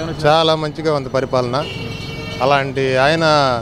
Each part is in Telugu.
ఏమైనా వచ్చినా? చాలా మంచిగా ఉంది పరిపాలన అలాంటి ఆయన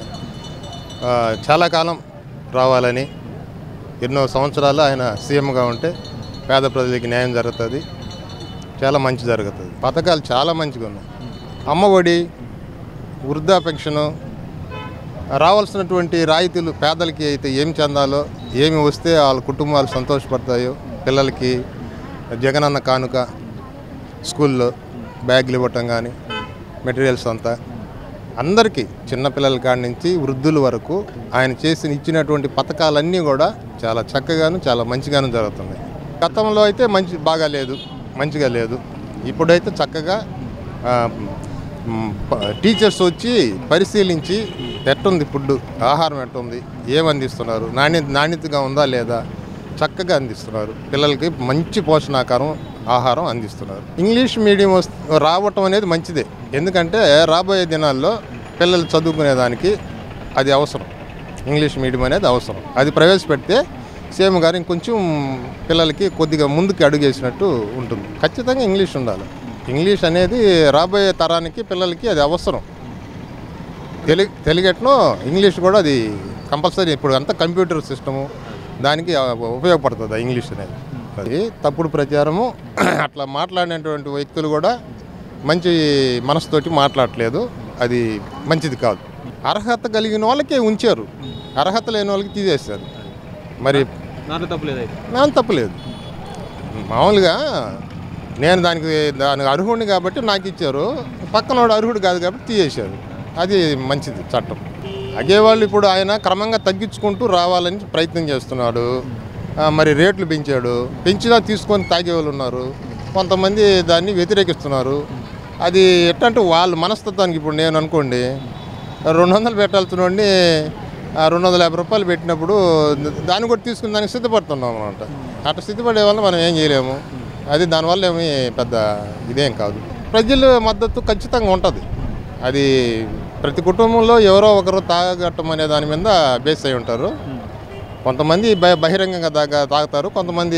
ఆ, చాలా కాలం రావాలని ఎన్నో సంవత్సరాలు ఆయన సీఎంగా ఉంటే పేద ప్రజలకి న్యాయం జరుగుతుంది చాలా మంచి జరుగుతుంది పథకాలు చాలా మంచిగా ఉన్నాయి అమ్మఒడి వృద్ధా పెన్షను రావాల్సినటువంటి రాయితీలు పేదలకి అయితే ఏం చెందాలో ఏమి వస్తే వాళ్ళ కుటుంబాలు సంతోషపడతాయో పిల్లలకి జగనన్న కానుక స్కూల్లో బ్యాగులు ఇవ్వటం కానీ మెటీరియల్స్ అంతా అందరికీ చిన్నపిల్లల కాడి నుంచి వృద్ధుల వరకు ఆయన చేసిన ఇచ్చినటువంటి పథకాలన్నీ కూడా చాలా చక్కగాను చాలా మంచిగాను జరుగుతున్నాయి గతంలో అయితే మంచి బాగా లేదు మంచిగా లేదు ఇప్పుడైతే చక్కగా ఆ, మ్, ప- టీచర్స్ వచ్చి పరిశీలించి ఎట్టుంది ఫుడ్ ఆహారం ఎట్టుంది ఏం అందిస్తున్నారు నాణ్యత నాణ్యతగా ఉందా లేదా చక్కగా అందిస్తున్నారు పిల్లలకి మంచి పోషణాకారం ఆహారం అందిస్తున్నారు ఇంగ్లీష్ మీడియం వస్- రావటం అనేది మంచిదే ఎందుకంటే రాబోయే దినాల్లో పిల్లలు చదువుకునేదానికి అది అవసరం ఇంగ్లీష్ మీడియం అనేది అవసరం అది ప్రవేశపెడితే సీఎం గారు ఇంకొంచెం పిల్లలకి కొద్దిగా ముందుకు అడుగేసినట్టు ఉంటుంది ఖచ్చితంగా ఇంగ్లీష్ ఉండాలి ఇంగ్లీష్ అనేది రాబోయే తరానికి పిల్లలకి అది అవసరం తెలుగు తెలుగెట్నో ఇంగ్లీష్ కూడా అది కంపల్సరీ ఇప్పుడు అంతా కంప్యూటర్ సిస్టము దానికి ఆ, ఉపయోగపడుతుంది ఆ ఇంగ్లీష్ అనేది అది తప్పుడు ప్రచారము అట్లా మాట్లాడినటువంటి వ్యక్తులు కూడా మంచి మనసుతోటి మాట్లాడట్లేదు అది మంచిది కాదు అర్హత కలిగిన వాళ్ళకే ఉంచారు అర్హత లేని వాళ్ళకి తీసేశారు మరి దాంట్లో తప్పు లేదు అయితే నా తప్పలేదు మామూలుగా నేను దానికి దానికి అర్హుడిని కాబట్టి నాకు ఇచ్చారు పక్కనోడు అర్హుడు కాదు కాబట్టి తీసేశారు అది మంచిది చట్టం అగేవాళ్ళు ఇప్పుడు ఆయన క్రమంగా తగ్గించుకుంటూ రావాలని ప్రయత్నం చేస్తున్నాడు ఆ, మరి రేట్లు పెంచాడు పెంచినా తీసుకొని తాగేవాళ్ళు ఉన్నారు కొంతమంది దాన్ని వ్యతిరేకిస్తున్నారు అది ఎట్టంటే వాళ్ళ మనస్తత్వానికి ఇప్పుడు నేను అనుకోండి రెండు వందలు పెట్టాల్సినోడిని రెండు వందల యాభై రూపాయలు పెట్టినప్పుడు దాన్ని కూడా తీసుకుని దానికి సిద్ధపడుతున్నాం అనమాట అట్లా సిద్ధపడే వల్ల మనం ఏం చేయలేము అది దానివల్ల ఏమి పెద్ద ఇదేం కాదు ప్రజల మద్దతు ఖచ్చితంగా ఉంటుంది అది ప్రతి కుటుంబంలో ఎవరో ఒకరు తాగటం అనే దాని మీద బేస్ అయి ఉంటారు కొంతమంది బ- బహిరంగంగా తాగ తాగుతారు కొంతమంది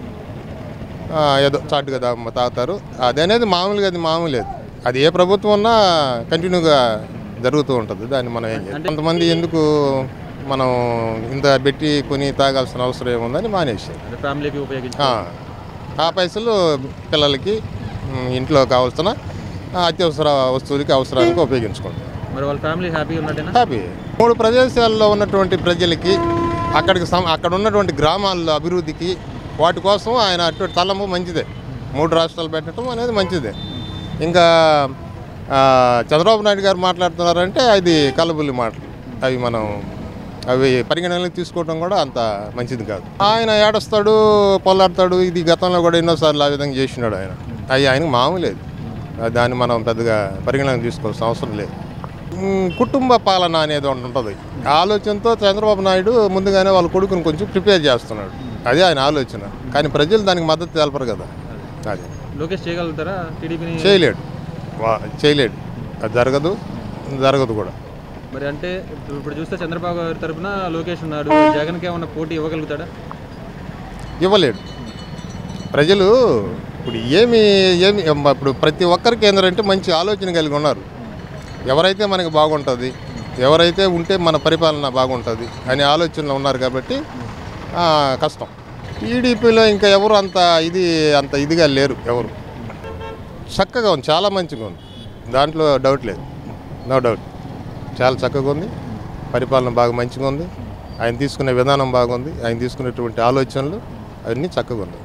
ఆ, ఏదో చాటుగా తా తాగుతారు అది అనేది మామూలుగా అది మామూలేదు అది ఏ ప్రభుత్వం ఉన్నా కంటిన్యూగా జరుగుతూ ఉంటుంది దాన్ని మనం ఏం చేయాలి కొంతమంది ఎందుకు మనం ఇంత పెట్టి కొని తాగాల్సిన అవసరం ఏముందని మానేసారు అంటే ఫ్యామిలీకి ఉపయోగించి ఆ, ఆ పైసలు పిల్లలకి ఉమ్, ఇంట్లో కావాల్సిన ఆ, అత్యవసర వస్తువులకి అవసరానికి ఉపయోగించుకుంటాం మరి వాళ్ళ ఫ్యామిలీ హ్యాపీగా ఉన్నట్టేనా హ్యాపీ మూడు ప్రదేశాల్లో ఉన్నటువంటి ప్రజలకి అక్కడికి సం- అక్కడ ఉన్నటువంటి గ్రామాల్లో అభివృద్ధికి వాటి కోసం ఆయన అటువంటి తలము మంచిదే మూడు రాష్ట్రాలు పెట్టడం అనేది మంచిదే ఇంకా ఆ, చంద్రబాబు నాయుడు గారు మాట్లాడుతున్నారంటే అది కలబుల్లి మాటలు అవి మనం అవి పరిగణనలోకి తీసుకోవడం కూడా అంత మంచిది కాదు ఆయన ఏడస్తాడు పొల్లాడతాడు ఇది గతంలో కూడా ఎన్నోసార్లు ఆ విధంగా చేసినాడు ఆయన అవి ఆయనకు మామూలేదు దాన్ని మనం పెద్దగా పరిగణనలోకి తీసుకోవాల్సిన అవసరం లేదు మ్, కుటుంబ పాలన అనేది ఒకటి ఉంటుంది ఆ ఆలోచనతో చంద్రబాబు నాయుడు ముందుగానే వాళ్ళ కొడుకుని కొంచెం ప్రిపేర్ చేస్తున్నాడు అదే ఆయన ఆలోచన కానీ ప్రజలు దానికి మద్దతు తెలపరు కదా అది లోకేష్ చేయగలుగుతారా టీడీపీని చేయలేడు వా- చేయలేడు అది జరగదు జరగదు కూడా మరి అంటే ఇప్పుడు ఇప్పుడు చూస్తే చంద్రబాబు గారి తరపున లోకేష్ ఉన్నాడు జగన్కి ఏమన్నా పోటీ ఇవ్వగలుగుతాడా ఇవ్వలేడు ప్రజలు ఇప్పుడు ఏమి ఏమి ఇప్పుడు ప్రతి ఒక్కరికి ఏంటంటే మంచి ఆలోచన కలిగి ఉన్నారు ఎవరైతే మనకి బాగుంటుంది ఎవరైతే ఉంటే మన పరిపాలన బాగుంటుంది అనే ఆలోచనలో ఉన్నారు కాబట్టి ఆ, కష్టం టీడీపీలో ఇంకా ఎవరు అంత ఇది అంత ఇదిగా లేరు ఎవరు చక్కగా ఉంది చాలా మంచిగా ఉంది దాంట్లో డౌట్ లేదు నో డౌట్ చాలా చక్కగా ఉంది పరిపాలన బాగా మంచిగా ఉంది ఆయన తీసుకునే విధానం బాగుంది ఆయన తీసుకునేటువంటి ఆలోచనలు అవన్నీ చక్కగా ఉన్నాయి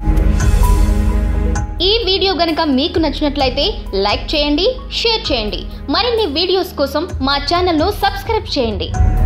ఈ వీడియో గనుక మీకు నచ్చినట్లయితే లైక్ చేయండి షేర్ చేయండి మరిన్ని వీడియోస్ కోసం మా ఛానల్ను సబ్స్క్రైబ్ చేయండి